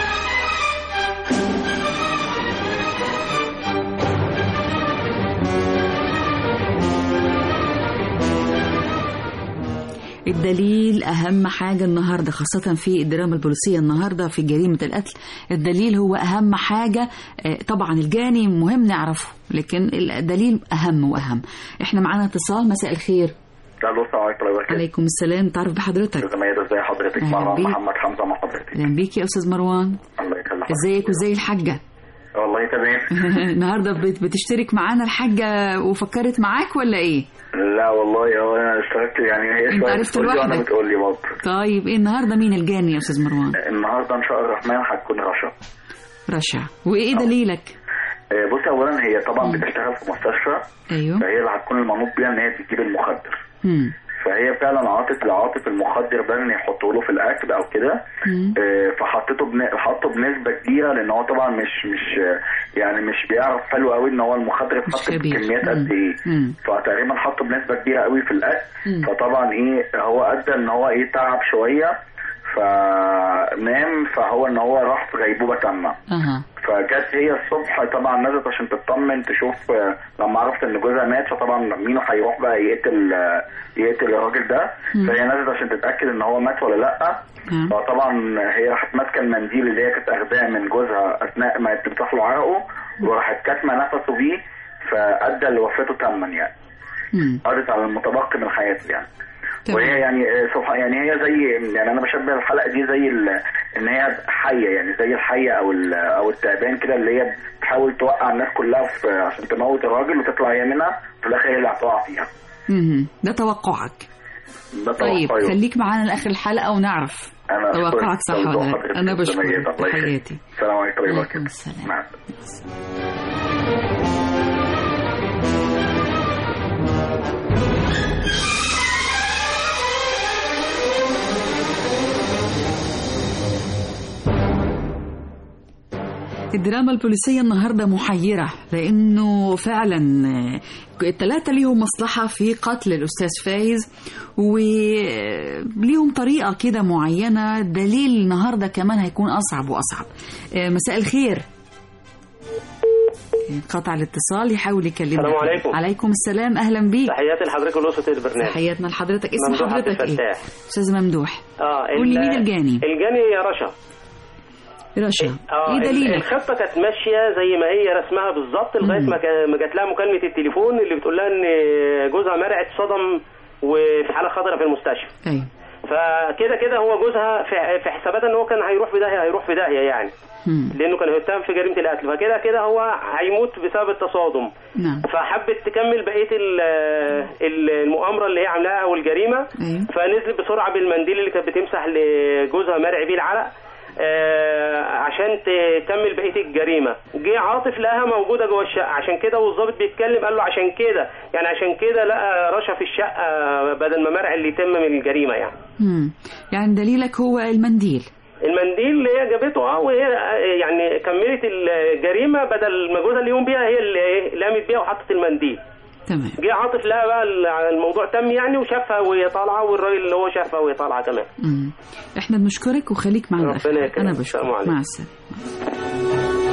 الدليل أهم حاجة النهاردة خاصة في الدراما البوليسية النهاردة في جريمة القتل الدليل هو أهم حاجة آه، طبعا الجاني مهم نعرفه لكن الدليل أهم وأهم احنا معانا اتصال مساء الخير الو السلام عليكم ورحمه الله وبركاته عليكم السلام تعرف بحضرتك استاذ ميادة ازي حضرتك أهلا مروان بيك. محمد حمزه مع حضرتك اهلا بيك يا استاذ مروان الله يكرمك ازيك وازاي الحاجه والله تمام النهارده بت- بتشترك معانا الحاجه وفكرت معاك ولا ايه لا والله هو انا اشتركت يعني هي أنت شويه عرفت بتقول لي وانا لوحدك. بتقول لي برضه طيب ايه النهارده مين الجاني يا استاذ مروان النهارده ان شاء الله الرحمن هتكون رشا رشا وايه دليلك آه، بصي اولا هي طبعا بتشتغل في مستشفى ايوه فهي اللي هتكون المنوط بيها ان هي تجيب المخدر مم. فهي فعلا عاطف لعاطف المخدر ده ان يحطوا له في الاكل او كده مم. آه، فحطيته بن... حطه بنسبه كبيره لان هو طبعا مش مش يعني مش بيعرف حلو قوي ان هو المخدر يتحط كبير. بكميات قد ايه مم. فتقريبا حطه بنسبه كبيره قوي في الاكل مم. فطبعا ايه هو ادى ان هو ايه تعب شويه فنام فهو ان هو راح في غيبوبه تامه اها فجت هي الصبح طبعا نزلت عشان تطمن تشوف آه، لما عرفت ان جوزها مات فطبعا مينو هيروح بقى يقتل آه، يقتل الراجل ده مم. فهي نزلت عشان تتاكد ان هو مات ولا لا مم. فطبعا هي راحت ماسكه المنديل اللي هي كانت اخداه من جوزها اثناء ما بتمسح له عرقه وراحت كاتمه نفسه بيه فادى لوفاته تما يعني مم. قضت على المتبقي من حياته يعني تمام. وهي يعني آه، سبحان يعني هي زي يعني انا بشبه الحلقه دي زي ال- ان هي حيه يعني زي الحيه او ال- او التعبان كده اللي هي بتحاول توقع الناس كلها في عشان تموت الراجل وتطلع هي منها في الاخر هي اللي هتقع فيها مم. ده توقعك ده طيب توقعي. خليك معانا لاخر الحلقه ونعرف انا أشكرك. توقعك صح ولا توقع لا حضرتك انا جدا بشكرك جدا. الله يخليك. تحياتي السلام عليكم ورحمه الله وعليكم السلام مع الدراما البوليسية النهاردة محيرة لأنه فعلا آه، الثلاثة ليهم مصلحة في قتل الأستاذ فايز وليهم طريقة كده معينة دليل النهاردة كمان هيكون أصعب وأصعب آه، مساء الخير قطع الاتصال يحاول يكلمنا السلام عليكم. عليكم السلام اهلا بيك تحياتي لحضرتك ولأسرة البرنامج تحياتنا لحضرتك اسم ممدوح عبد حضرتك ايه الفتاح. استاذ ممدوح اه قول لي ال- مين الجاني الجاني يا رشا رشا اه ايه ال- دليلك الخطه كانت ماشيه زي ما هي رسمها بالظبط لغايه ما كا- ما جات لها مكالمه التليفون اللي بتقول لها ان جوزها مرعي اتصدم وفي حاله خطره في المستشفى ايوه فكده كده هو جوزها في في حساباتها ان هو كان هيروح في داهيه هيروح في داهيه يعني لانه كان هيتهم في جريمه القتل فكده كده هو هيموت بسبب التصادم نعم فحبت تكمل بقيه ال- ال- المؤامره اللي هي عاملاها او الجريمه ايوه فنزلت بسرعه بالمنديل اللي كانت بتمسح لجوزها مرعي بيه العرق آه عشان تكمل بقيه الجريمه جه عاطف لقاها موجوده جوه الشقه عشان كده والظابط بيتكلم قال له عشان كده يعني عشان كده لقى رشا في الشقه بدل ما مرعي اللي يتمم الجريمه يعني مم. يعني دليلك هو المنديل المنديل اللي هي جابته اه وهي يعني كملت الجريمه بدل ما جوزها اللي يقوم بيها هي اللي إيه لامت بيها وحطت المنديل تمام جه عاطف لقى بقى الموضوع تم يعني وشافها وهي طالعه والراجل اللي هو شافها وهي طالعه كمان مم. احنا بنشكرك وخليك معنا ربنا يكرمك. انا السلام بشكرك عليكم. مع السلامه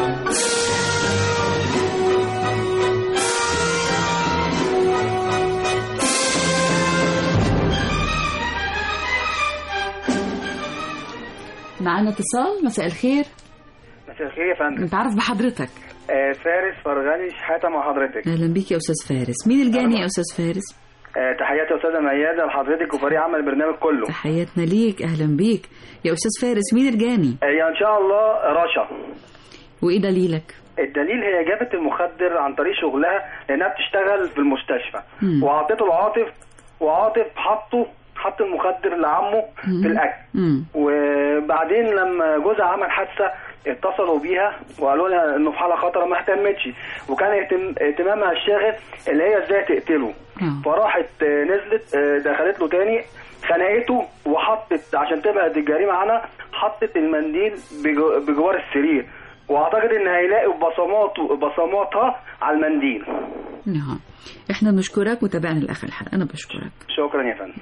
معانا اتصال مساء الخير مساء الخير يا فندم نتعرف بحضرتك آه فارس فرغاني شحاته مع حضرتك اهلا بيك يا استاذ فارس مين الجاني يا استاذ فارس آه تحياتي يا استاذه مياده لحضرتك وفريق عمل البرنامج كله تحياتنا ليك اهلا بيك يا استاذ فارس مين الجاني آه يا ان شاء الله رشا وايه دليلك الدليل هي جابت المخدر عن طريق شغلها لانها بتشتغل في المستشفى مم. وعطيته لعاطف وعاطف حطه حط المخدر لعمه في الاكل مم. وبعدين لما جوزها عمل حادثه اتصلوا بيها وقالوا لها انه في حاله خطره ما اهتمتش وكان اهتم- اهتمامها الشاغل اللي هي ازاي تقتله فراحت آه، نزلت آه، دخلت له تاني خنقته وحطت عشان تبعد الجريمه عنها حطت المنديل بجو- بجوار السرير واعتقد ان هيلاقوا بصمات بصماتها على المنديل نعم احنا بنشكرك وتابعنا لاخر الحلقه انا بشكرك شكرا يا فندم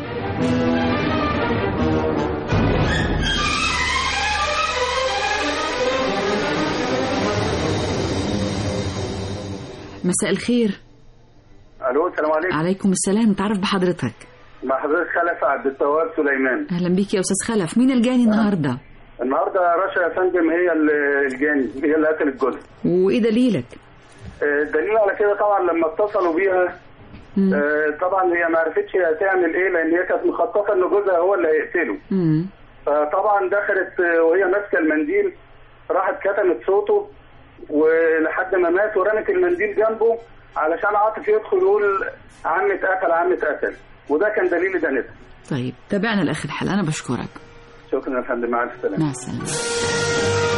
مساء الخير الو السلام عليكم عليكم السلام نتعرف بحضرتك مع حضرتك خلف عبد التواب سليمان اهلا بيك يا استاذ خلف مين الجاني النهارده النهارده رشا يا فندم هي ال- الجاني هي اللي قتلت جوزها وايه دليلك آه، الدليل على كده طبعا لما اتصلوا بيها آه، طبعا هي ما عرفتش هي هتعمل ايه لان هي كانت مخططه ان جوزها هو اللي هيقتله مم. فطبعا دخلت آه، وهي ماسكه المنديل راحت كتمت صوته ولحد ما مات ورمت المنديل جنبه علشان عاطف يدخل يقول عم اتقتل عم اتقتل وده كان دليل دنيتها طيب تابعنا لاخر الحلقه انا بشكرك شكرا يا فندم مع السلامه مع السلامه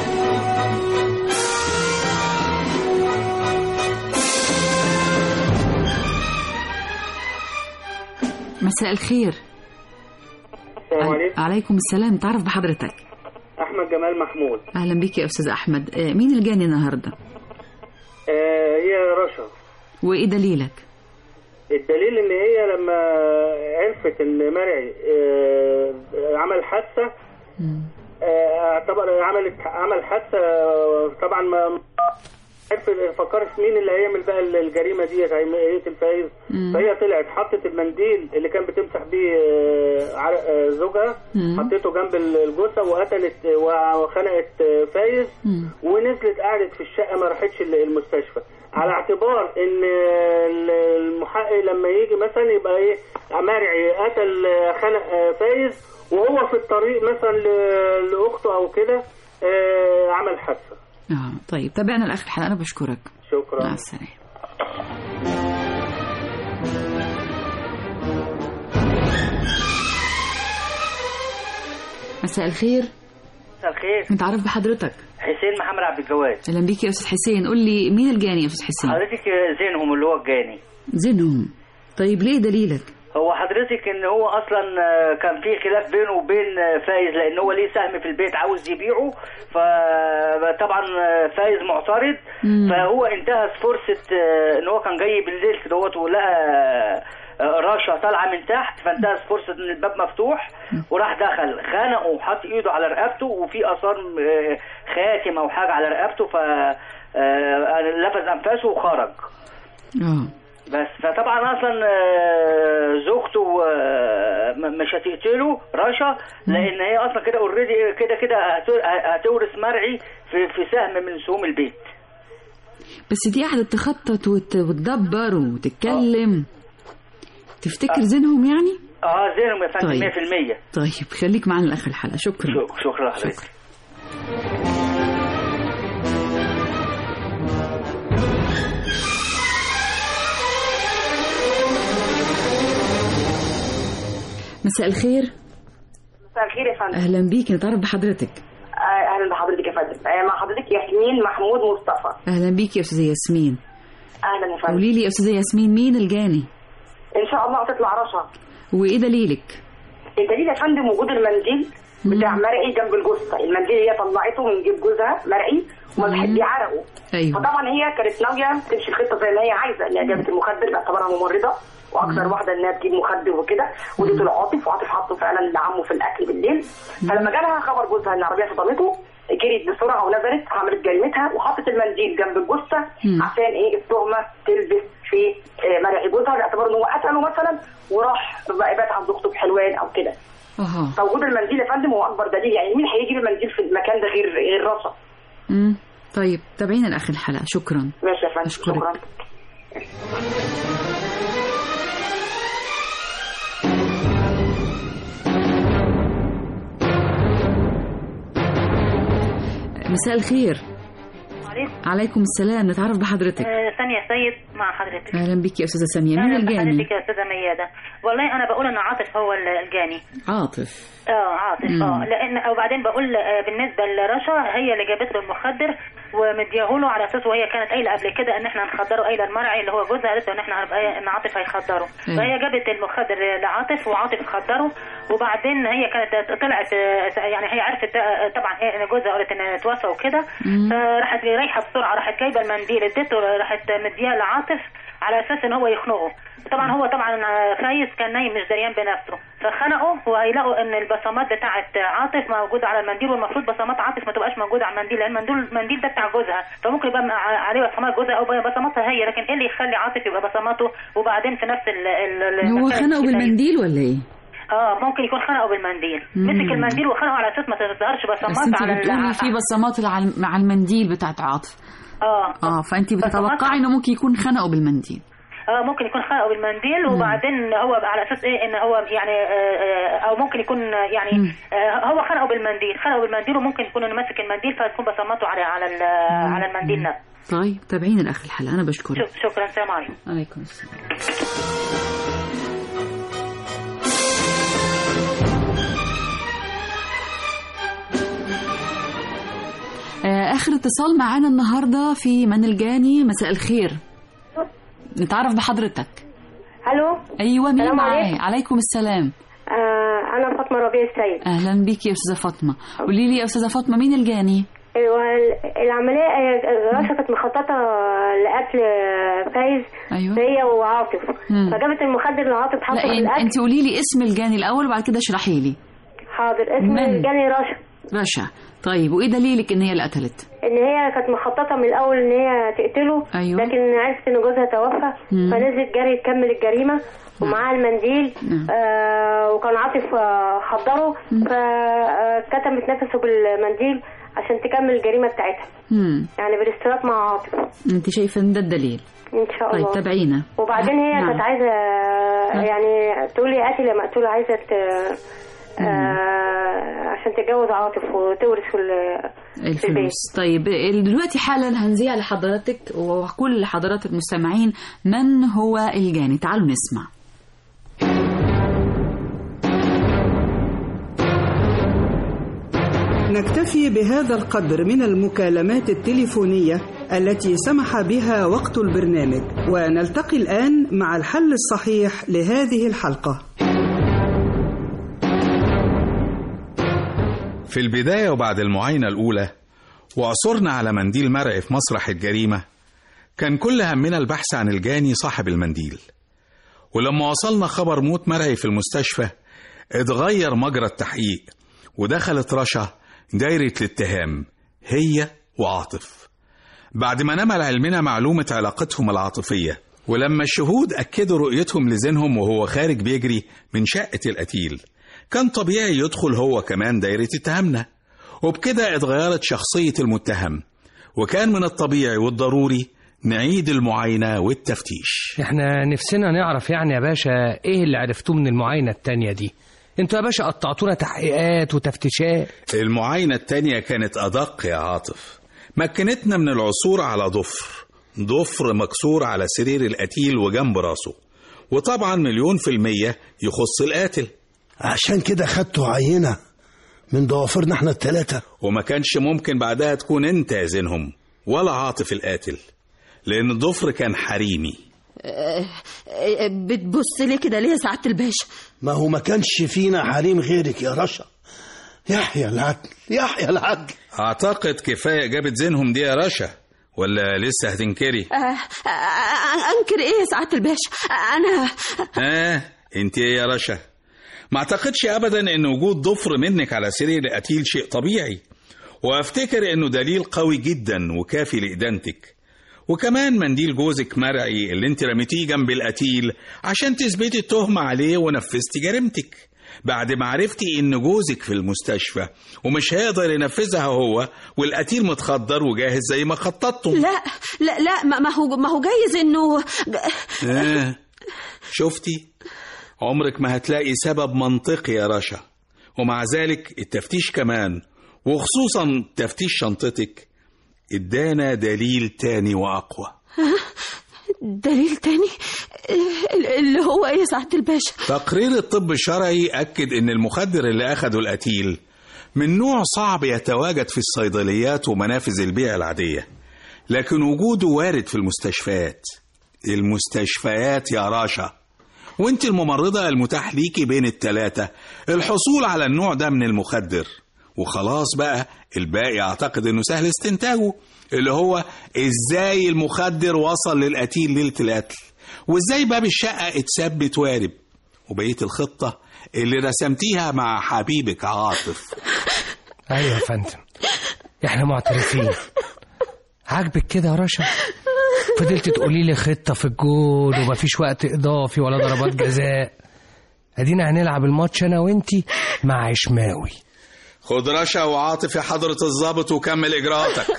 مساء الخير السلام عليكم عليكم السلام تعرف بحضرتك احمد جمال محمود اهلا بيك يا استاذ احمد آه، مين الجاني النهارده آه هي رشا وايه دليلك الدليل ان هي لما عرفت ان مرعي آه عمل حادثه آه، اعتبر عملت عمل حادثه آه، طبعا ما عرفت فكرت مين اللي هيعمل بقى الجريمه دي هيقتل فايز مم. فهي طلعت حطت المنديل اللي كان بتمسح بيه آه، عرق آه، زوجها مم. حطيته جنب الجثه وقتلت وخنقت آه، فايز ونزلت قعدت في الشقه ما راحتش ال- المستشفى على اعتبار ان ال- المحقق لما يجي مثلا يبقى ايه مرعي قتل آه، خنق آه، فايز وهو في الطريق مثلا ل- لاخته او كده آه، عمل حادثه اه طيب تابعنا لاخر الحلقه انا بشكرك شكرا مع السلامه مساء الخير مساء الخير نتعرف بحضرتك حسين محمد عبد الجواد اهلا بيك يا استاذ حسين قول لي مين الجاني يا استاذ حسين حضرتك زينهم اللي هو الجاني زينهم طيب ليه دليلك هو حضرتك ان هو اصلا آه، كان في خلاف بينه وبين آه، فايز لان هو ليه سهم في البيت عاوز يبيعه فطبعا آه، فايز معترض مم. فهو انتهز فرصه آه، ان هو كان جاي بالليل كده دوت ولقى آه، رشا طالعه من تحت فانتهز فرصه ان الباب مفتوح وراح دخل خانقه وحط ايده على رقبته وفي اثار آه، خاتم او حاجه على رقبته ف آه، لفظ انفاسه وخرج اه بس فطبعا اصلا آه، زوجته آه، م- مش هتقتله رشا لان هي اصلا كده اوريدي كده كده هت- هتورث مرعي في في سهم من سهوم البيت بس دي قاعدة تخطط وت- وتدبر وتتكلم تفتكر زينهم يعني؟ اه زينهم يا فندم طيب. 100% طيب خليك معانا لاخر الحلقة شكرا شك- شكرا لحضرتك مساء الخير مساء الخير يا فندم اهلا بيك نتعرف بحضرتك آه، اهلا بحضرتك يا فندم آه، مع حضرتك ياسمين محمود مصطفى اهلا بيك يا استاذه ياسمين اهلا يا فندم قولي لي يا استاذه ياسمين مين الجاني ان شاء الله هتطلع رشا وايه دليلك الدليل يا فندم وجود المنديل بتاع مرعي جنب الجثه المنديل هي طلعته من جيب جوزها مرعي وما بتحب يعرقه ايوه فطبعا هي كانت ناويه تمشي الخطه زي ما هي عايزه ان هي جابت المخدر باعتبارها ممرضه واكثر واحده انها تجيب مخدر وكده وديته لعاطف وعاطف حطه فعلا لعمه في الاكل بالليل فلما جالها خبر جوزها ان العربيه صدمته جريت بسرعه ونزلت عملت جريمتها وحطت المنديل جنب الجثه عشان ايه التهمه تلبس في آه، مرعي جوزها باعتبار ان هو قتله مثلا وراح بقى بات عند اخته في حلوان او كده اها فوجود المنديل يا فندم هو اكبر دليل يعني مين هيجيب المنديل في المكان ده غير غير رشا امم طيب تابعينا لاخر الحلقة شكرا ماشي يا فندم أشكرك. شكرا مساء الخير عليكم عليكم السلام نتعرف بحضرتك آه، ثانية سيد مع حضرتك اهلا بيك يا استاذه ساميه مين أهلا الجاني بحضرتك يا أستاذة ميادة والله أنا بقول إن عاطف هو ال- الجاني عاطف اه عاطف مم. اه لان وبعدين بقول آه، بالنسبه لرشا هي اللي جابت له المخدر ومدياهوله على اساس وهي كانت قايله قبل كده ان احنا هنخدره قايله المرعي اللي هو جوزها قالت له ان احنا هنبقى ان عاطف هيخدره أيوة. فهي جابت المخدر لعاطف وعاطف خدره وبعدين هي كانت طلعت آه، يعني هي عرفت آه، طبعا هي ان جوزها قالت ان توفى وكده مم. فراحت رايحه بسرعه راحت جايبه المنديل اديته راحت مدياه لعاطف على اساس ان هو يخنقه طبعا هو طبعا فايز كان نايم مش دريان بنفسه فخنقه وهيلاقوا ان البصمات بتاعه عاطف موجوده على المنديل والمفروض بصمات عاطف ما تبقاش موجوده على المنديل لان المنديل المنديل ده بتاع جوزها فممكن يبقى عليه بصمات جوزها او بصماتها هي لكن ايه اللي يخلي عاطف يبقى بصماته وبعدين في نفس ال ال هو المكان خنقه اللي فيه بالمنديل ولا ايه اه ممكن يكون خنقه بالمنديل مم. مسك المنديل وخنقه على اساس ما تظهرش بس بصمات انت على بتقولي ال- في بصمات الع- مع المنديل بتاعت عاطف اه اه فانت بتتوقعي انه ممكن يكون خنقه بالمنديل اه ممكن يكون خنقه بالمنديل مم. وبعدين هو على اساس ايه ان هو يعني آه، آه، او ممكن يكون يعني مم. آه، هو خنقه بالمنديل خنقه بالمنديل وممكن يكون انه ماسك المنديل فتكون بصماته على على ال- على المنديل نفسه طيب تابعينا لاخر الحلقه انا بشكرك شك- شكرا السلام عليكم عليكم السلام آه، اخر اتصال معانا النهارده في من الجاني مساء الخير نتعرف بحضرتك الو ايوه مين السلام معايا عليكم. عليكم السلام آه انا فاطمه ربيع السيد اهلا بيكي يا استاذه فاطمه قولي لي يا استاذه فاطمه مين الجاني ايوه العمليه آه، رشا كانت مخططه لقتل فايز ايوه هي وعاطف مم. فجابت المخدر لعاطف حطه لا في يعني الاكل انت قولي لي اسم الجاني الاول وبعد كده اشرحي لي حاضر اسم من؟ الجاني رشا رشا طيب وايه دليلك ان هي اللي قتلت ان هي كانت مخططه من الاول ان هي تقتله أيوة. لكن عرفت ان جوزها توفى مم. فنزلت جري تكمل الجريمه ومعاها المنديل نعم. آه وكان عاطف آه خدره فكتمت نفسه بالمنديل عشان تكمل الجريمه بتاعتها امم يعني بالاشتراك مع عاطف انت شايفه ان ده الدليل ان شاء الله طيب تابعينا وبعدين هي نعم. كانت عايزه يعني تقول لي قاتل يا مقتول عايزه ت- آه عشان تتجوز عاطف وتورث في ال- في البيت الفلوس طيب دلوقتي حالا هنذيع لحضرتك وكل حضرات المستمعين من هو الجاني تعالوا نسمع نكتفي بهذا القدر من المكالمات التليفونية التي سمح بها وقت البرنامج ونلتقي الآن مع الحل الصحيح لهذه الحلقة في البداية وبعد المعاينة الأولى وعثرنا على منديل مرعي في مسرح الجريمة كان كل همنا البحث عن الجاني صاحب المنديل ولما وصلنا خبر موت مرعي في المستشفى اتغير مجرى التحقيق ودخلت رشا دايرة الاتهام هي وعاطف بعد ما نمى لعلمنا معلومة علاقتهم العاطفية ولما الشهود أكدوا رؤيتهم لزينهم وهو خارج بيجري من شقة القتيل كان طبيعي يدخل هو كمان دايرة اتهامنا وبكده اتغيرت شخصية المتهم وكان من الطبيعي والضروري نعيد المعاينة والتفتيش احنا نفسنا نعرف يعني يا باشا ايه اللي عرفتوه من المعاينة التانية دي انتوا يا باشا قطعتونا تحقيقات وتفتيشات المعاينة التانية كانت أدق يا عاطف مكنتنا من العثور على ضفر ضفر مكسور على سرير القتيل وجنب راسه وطبعا مليون في المية يخص القاتل عشان كده خدتوا عينة من ضوافرنا احنا التلاتة وما كانش ممكن بعدها تكون انت يا زينهم ولا عاطف القاتل لأن الضفر كان حريمي آه، آه، بتبص لي كده ليه يا سعادة الباشا ما هو ما كانش فينا حريم غيرك يا رشا يحيى العدل يحيى العدل أعتقد كفاية جابت زينهم دي يا رشا ولا لسه هتنكري آه، آه، آه، انكر ايه يا سعادة الباشا انا ها انت ايه يا رشا ما اعتقدش ابدا ان وجود ضفر منك على سرير القتيل شيء طبيعي وافتكر انه دليل قوي جدا وكافي لادانتك وكمان منديل جوزك مرعي اللي انت رميتيه جنب القتيل عشان تثبتي التهمة عليه ونفذتي جريمتك بعد ما عرفتي ان جوزك في المستشفى ومش هيقدر ينفذها هو والقتيل متخدر وجاهز زي ما خططتم لا لا لا ما ما هو ما هو جايز انه آه. شفتي عمرك ما هتلاقي سبب منطقي يا رشا ومع ذلك التفتيش كمان وخصوصا تفتيش شنطتك ادانا دليل تاني واقوى دليل تاني آه، اللي هو ايه يا سعادة الباشا تقرير الطب الشرعي أكد إن المخدر اللي أخده القتيل من نوع صعب يتواجد في الصيدليات ومنافذ البيع العادية لكن وجوده وارد في المستشفيات المستشفيات يا راشا وانت الممرضة المتاح ليكي بين التلاتة الحصول على النوع ده من المخدر وخلاص بقى الباقي اعتقد انه سهل استنتاجه اللي هو ازاي المخدر وصل للقتيل ليلة القتل وازاي باب الشقة اتثبت وارب وبقية الخطة اللي رسمتيها مع حبيبك عاطف ايوه يا فندم احنا معترفين عاجبك كده يا رشا فضلت تقولي لي خطه في الجول ومفيش وقت اضافي ولا ضربات جزاء ادينا هنلعب الماتش انا وانتي مع عشماوي خد رشا وعاطف يا حضرة الضابط وكمل إجراءاتك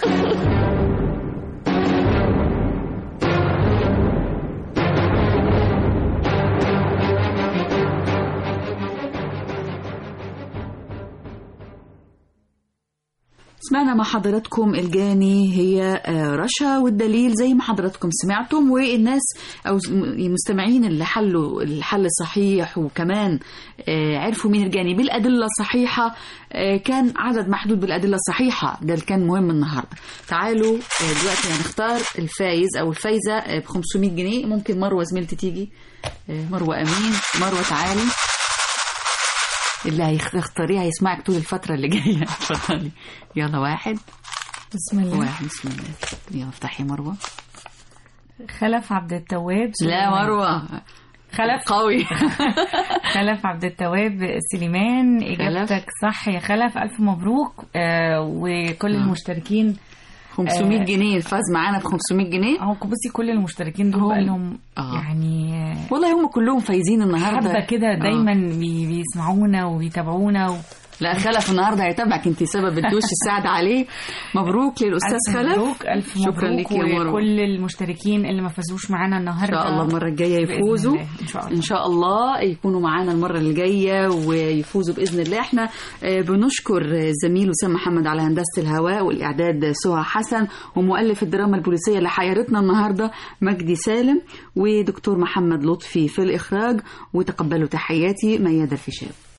سمعنا مع حضراتكم الجاني هي آه، رشا والدليل زي ما حضراتكم سمعتم والناس او المستمعين اللي حلوا الحل الصحيح وكمان آه، عرفوا مين الجاني بالادله الصحيحه آه، كان عدد محدود بالادله الصحيحه ده اللي كان مهم النهارده تعالوا آه، دلوقتي هنختار الفايز او الفايزه ب 500 جنيه ممكن مروه زميلتي تيجي آه، مروه امين مروه تعالي اللي هيختاريه هيسمعك طول الفترة اللي جاية اتفضلي يلا واحد بسم الله واحد بسم الله يلا افتحي مروة خلف عبد التواب لا مروة خلف قوي خلف عبد التواب سليمان اجابتك صح يا خلف الف مبروك آه وكل آه. المشتركين 500 جنيه الفاز معانا ب 500 جنيه اهو بصي كل المشتركين دول بقى لهم يعني آه، والله هم كلهم فايزين النهارده حبه كده آه. دايما بي- بيسمعونا وبيتابعونا و... لا خلف النهارده هيتابعك انت سبب الدوش السعد عليه مبروك للاستاذ ألف خلف مبروك ألف شكرا مبروك لك يا مروه وكل المشتركين اللي ما فازوش معانا ان النهارده شاء الله المره الجايه بإذن يفوزوا الله. ان شاء الله ان شاء الله يكونوا معانا المره الجايه ويفوزوا باذن الله احنا آه، بنشكر الزميل وسام محمد على هندسه الهواء والاعداد سهى حسن ومؤلف الدراما البوليسيه اللي حيرتنا النهارده مجدي سالم ودكتور محمد لطفي في الاخراج وتقبلوا تحياتي ميادة الفيشاوي